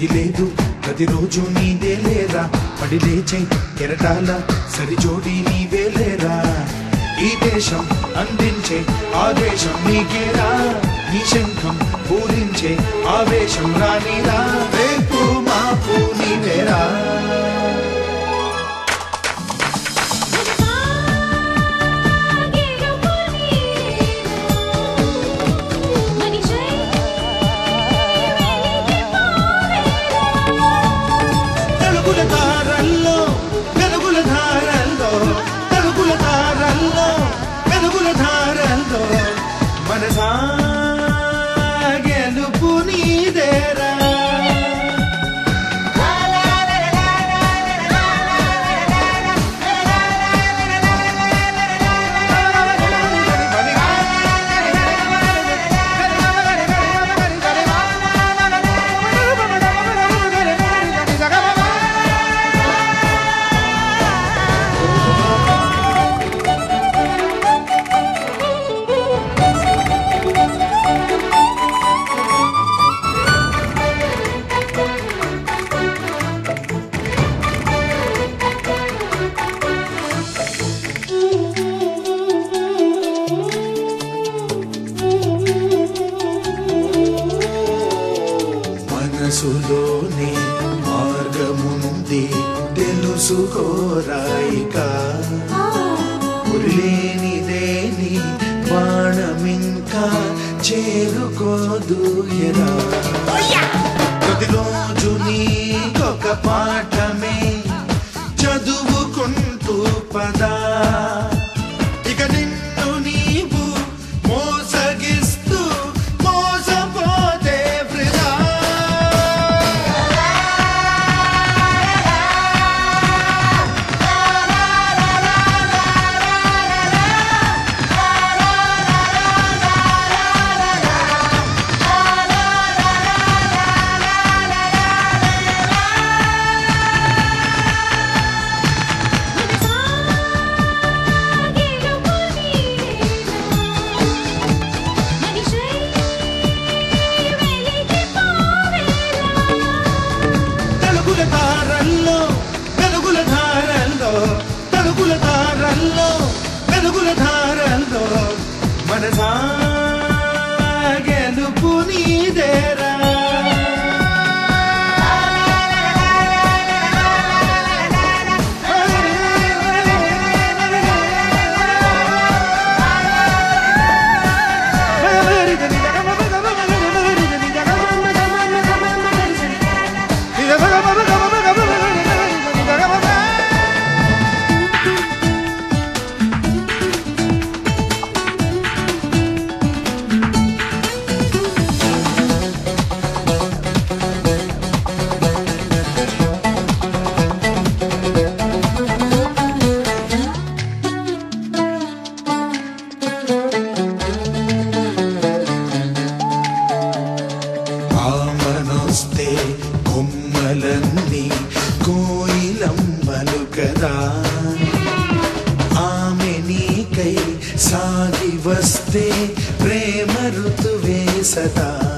రగిలేదు ప్రతిరోజు నీదే లేరా పడి లేచై కెరటాల సరిజోడి నీవే లేరా ఈ దేశం అందించే ఆదేశం నీకేరా నీ శంఖం పూరించే ఆవేశం రానిరా రేపు మాపు నీవేరా తలుగుల దారల్లో వెలుగుల ధారల్లో తలుగుల దారల్లో వెలుగుల ధారల్లో మనసా గెలుపు నీదేరా మనసులోనే మార్గముంది తెలుసుకోరాయిక ఉరిలేనిదేని బాణమింకా చేరుకోదు ఎరా ప్రతిరోజు నీకొక పాఠమే చదువుకుంటూ పదా ఇక నిన్ను నీవు మోసగిస్తూ మోసపోతే వృధా తలుగుల దారల్లో వెలుగుల ధారల్లో తలుగుల దారల్లో వెలుగుల ధారల్లో మనసా గెలుపు నీదేరా ఆమనొస్తే కొమ్మలన్నీ కోయిలమ్మలు కదా ఆమె నీకై సాగి వస్తే ప్రేమ ఋతువే సదా